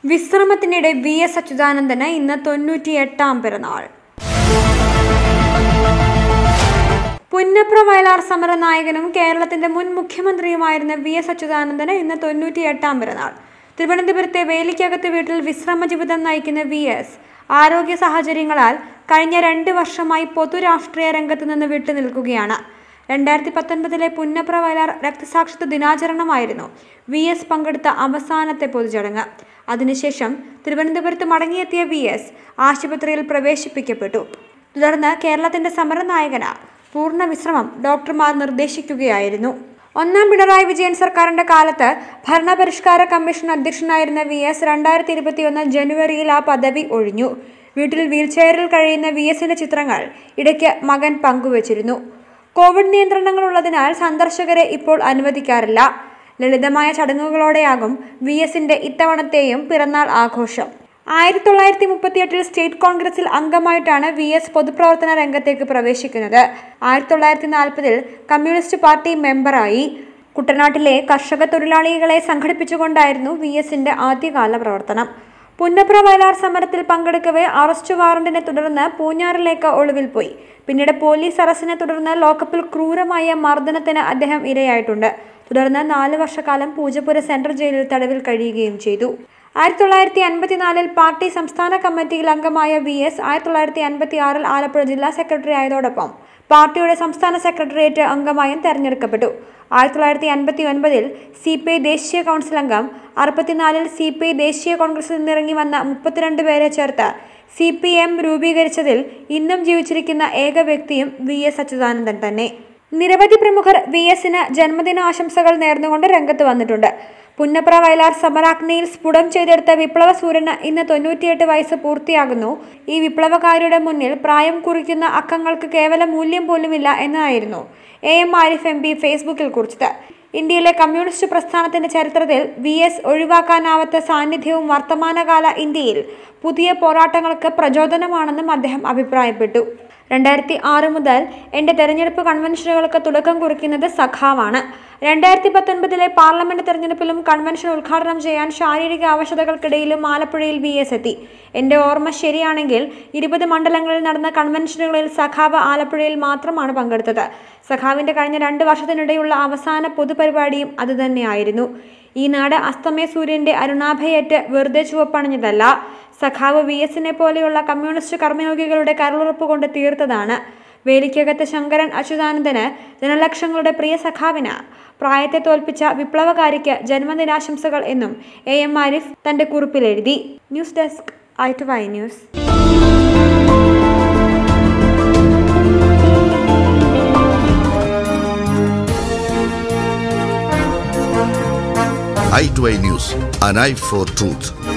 വിശ്രമത്തിനിടെ V S അച്യുതാനന്ദന് ഇന്ന് തൊണ്ണൂറ്റിയെട്ടാം പിറന്നാൾ പുന്നപ്ര വയലാർ സമര നായകനും കേരളത്തിന്റെ മുൻ മുഖ്യമന്ത്രിയുമായിരുന്ന വി എസ് അച്യുതാനന്ദന് ഇന്ന് തൊണ്ണൂറ്റിയെട്ടാം പിറന്നാൾ തിരുവനന്തപുരത്തെ വേലിക്കകത്ത് വീട്ടിൽ വിശ്രമ ജീവിതം നയിക്കുന്ന വി എസ് ആരോഗ്യ സാഹചര്യങ്ങളാൽ കഴിഞ്ഞ രണ്ട് വർഷമായി പൊതുരാഷ്ട്രീയ രംഗത്ത് നിന്ന് വിട്ടുനിൽക്കുകയാണ് രണ്ടായിരത്തി പത്തൊൻപതിലെ പുന്നപ്ര വയലാർ രക്തസാക്ഷിത്വ ദിനാചരണമായിരുന്നു വി എസ് പങ്കെടുത്ത അവസാനത്തെ പൊതുചടങ്ങ് അതിനുശേഷം തിരുവനന്തപുരത്ത് മടങ്ങിയെത്തിയ വി എസ് ആശുപത്രിയിൽ പ്രവേശിപ്പിക്കപ്പെട്ടു തുടർന്ന് കേരളത്തിന്റെ സമരനായകന് പൂർണ്ണ വിശ്രമം ഡോക്ടർമാർ നിർദ്ദേശിക്കുകയായിരുന്നു ഒന്നാം പിണറായി വിജയൻ സർക്കാരിന്റെ കാലത്ത് ഭരണപരിഷ്കാര കമ്മീഷൻ അധ്യക്ഷനായിരുന്ന വി എസ് രണ്ടായിരത്തി ഇരുപത്തിയൊന്ന് ജനുവരിയിൽ ആ പദവി ഒഴിഞ്ഞു വീട്ടിൽ വീൽചെയറിൽ കഴിയുന്ന വി എസിന്റെ ചിത്രങ്ങൾ ഇടയ്ക്ക് മകൻ പങ്കുവച്ചിരുന്നു കോവിഡ് നിയന്ത്രണങ്ങൾ ഉള്ളതിനാൽ സന്ദർശകരെ ഇപ്പോൾ അനുവദിക്കാറില്ല ലളിതമായ ചടങ്ങുകളോടെയാകും വി എസിന്റെ ഇത്തവണത്തെയും പിറന്നാൾ ആഘോഷം ആയിരത്തി തൊള്ളായിരത്തി മുപ്പത്തിയെട്ടിൽ സ്റ്റേറ്റ് കോൺഗ്രസിൽ അംഗമായിട്ടാണ് വി എസ് പൊതുപ്രവർത്തന രംഗത്തേക്ക് പ്രവേശിക്കുന്നത് ആയിരത്തി തൊള്ളായിരത്തി നാൽപ്പതിൽ കമ്മ്യൂണിസ്റ്റ് പാർട്ടി മെമ്പറായി കുട്ടനാട്ടിലെ കർഷക തൊഴിലാളികളെ സംഘടിപ്പിച്ചുകൊണ്ടായിരുന്നു വി എസിന്റെ ആദ്യകാല പ്രവർത്തനം പുന്നപ്ര വയലാർ സമരത്തിൽ പങ്കെടുക്കവെ അറസ്റ്റ് വാറണ്ടിനെ തുടർന്ന് പൂഞ്ഞാറിലേക്ക് ഒളിവിൽ പോയി പിന്നീട് പോലീസ് അറസ്റ്റിനെ തുടർന്ന് ലോക്കപ്പിൽ ക്രൂരമായ മർദ്ദനത്തിന് അദ്ദേഹം ഇരയായിട്ടുണ്ട് തുടർന്ന് നാല് വർഷക്കാലം പൂജപ്പുര സെൻട്രൽ ജയിലിൽ തടവിൽ കഴിയുകയും ചെയ്തു ആയിരത്തി തൊള്ളായിരത്തി അൻപത്തിനാലിൽ പാർട്ടി സംസ്ഥാന കമ്മിറ്റിയിൽ അംഗമായ വി എസ് ആയിരത്തി തൊള്ളായിരത്തി അൻപത്തി ആറിൽ ആലപ്പുഴ ജില്ലാ സെക്രട്ടറി ആയതോടൊപ്പം പാർട്ടിയുടെ സംസ്ഥാന സെക്രട്ടേറിയറ്റ് അംഗമായും തെരഞ്ഞെടുക്കപ്പെട്ടു ആയിരത്തി തൊള്ളായിരത്തി അൻപത്തി ഒൻപതിൽ സി പി ഐ ദേശീയ കൗൺസിൽ അംഗം അറുപത്തിനാലിൽ സി പി ഐ ദേശീയ കോൺഗ്രസിൽ നിന്നിറങ്ങി വന്ന മുപ്പത്തിരണ്ട് പേരെ ചേർത്ത് സി പി എം രൂപീകരിച്ചതിൽ ഇന്നും ജീവിച്ചിരിക്കുന്ന ഏക വ്യക്തിയും വി എസ് അച്യുതാനന്ദൻ തന്നെ നിരവധി പ്രമുഖർ വി എസിന് ജന്മദിനാശംസകൾ നേർന്നുകൊണ്ട് രംഗത്ത് വന്നിട്ടുണ്ട് പുന്നപ്ര വയലാർ സമരാഗ്നിയിൽ സ്ഫുടം ചെയ്തെടുത്ത വിപ്ലവ സൂര്യന് ഇന്ന് തൊണ്ണൂറ്റിയെട്ട് വയസ്സ് പൂർത്തിയാകുന്നു ഈ വിപ്ലവകാരിയുടെ മുന്നിൽ പ്രായം കുറിക്കുന്ന അക്കങ്ങൾക്ക് കേവല മൂല്യം പോലുമില്ല എന്നതായിരുന്നു എ എം ആരിഫ് എം പി ഫേസ്ബുക്കിൽ കുറിച്ചത് ഇന്ത്യയിലെ കമ്മ്യൂണിസ്റ്റ് പ്രസ്ഥാനത്തിന്റെ ചരിത്രത്തിൽ വി എസ് ഒഴിവാക്കാനാവാത്ത സാന്നിധ്യവും വർത്തമാനകാല ഇന്ത്യയിൽ പുതിയ പോരാട്ടങ്ങൾക്ക് പ്രചോദനമാണെന്നും അദ്ദേഹം അഭിപ്രായപ്പെട്ടു രണ്ടായിരത്തി ആറ് മുതൽ എൻ്റെ തെരഞ്ഞെടുപ്പ് കൺവെൻഷനുകൾക്ക് തുടക്കം കുറിക്കുന്നത് സഖാവാണ് രണ്ടായിരത്തി പത്തൊൻപതിലെ പാർലമെന്റ് തെരഞ്ഞെടുപ്പിലും കൺവെൻഷൻ ഉദ്ഘാടനം ചെയ്യാൻ ശാരീരിക ആവശ്യതകൾക്കിടയിലും ആലപ്പുഴയിൽ വി എസ് എത്തി എൻ്റെ ഓർമ്മ ശരിയാണെങ്കിൽ ഇരുപത് മണ്ഡലങ്ങളിൽ നടന്ന കൺവെൻഷനുകളിൽ സഖാവ് ആലപ്പുഴയിൽ മാത്രമാണ് പങ്കെടുത്തത് സഖാവിൻ്റെ കഴിഞ്ഞ രണ്ട് വർഷത്തിനിടെയുള്ള അവസാന പൊതുപരിപാടിയും അതുതന്നെയായിരുന്നു ഈ നാട് അസ്തമയ സൂര്യന്റെ അരുണാഭയേറ്റ് വെറുതെ ചുവപ്പണിഞ്ഞതല്ല സഖാവ് വി എസിനെ പോലെയുള്ള കമ്മ്യൂണിസ്റ്റ് കർമ്മയോഗികളുടെ കരളുറപ്പ് കൊണ്ട് തീർത്തതാണ് വേലിക്കകത്ത് ശങ്കരൻ അച്യുതാനന്ദന് ജനലക്ഷങ്ങളുടെ പ്രിയ സഖാവിന് പ്രായത്തെ തോൽപ്പിച്ച വിപ്ലവകാരിക്ക് ജന്മദിനാശംസകൾ എന്നും എ എം ആരിഫ് തന്റെ കുറിപ്പിൽ എഴുതി news desk I two I news i2i News, an eye for truth.